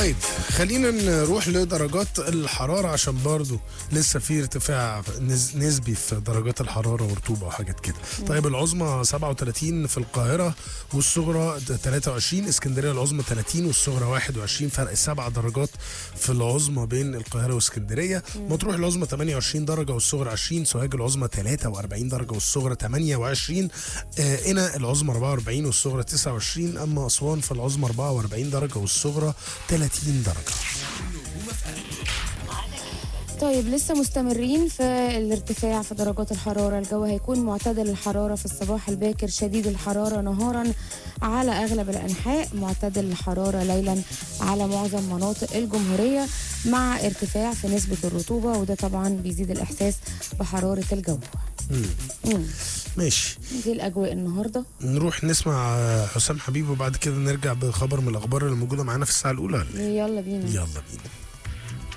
طيب خلينا نروح لدرجات الحرارة عشان برضو لسه في ارتفاع نز- نسبي في درجات الحرارة ورطوبة وحاجات كده طيب العظمى 37 في القاهرة والصغرى 23 اسكندرية العظمى 30 والصغرى 21 فرق 7 درجات في العظمى بين القاهرة واسكندرية مطروح العظمى 28 درجة والصغرى 20 سوهاج العظمى 43 درجة والصغرى 28 آه، قنا العظمى 44 والصغرى 29 أما أسوان فالعظمى 44 درجة والصغرى 30 درجة طيب لسه مستمرين في الارتفاع في درجات الحرارة الجو هيكون معتدل الحرارة في الصباح الباكر شديد الحرارة نهارا على أغلب الأنحاء معتدل الحرارة ليلا على معظم مناطق الجمهورية مع ارتفاع في نسبة الرطوبة وده طبعا بيزيد الإحساس بحرارة الجو مم. ماشي دي الأجواء النهاردة نروح نسمع آه، حسام حبيب وبعد كده نرجع بخبر من الأخبار اللي موجودة معانا في الساعة الأولى ولا إيه؟ يلا بينا يلا بينا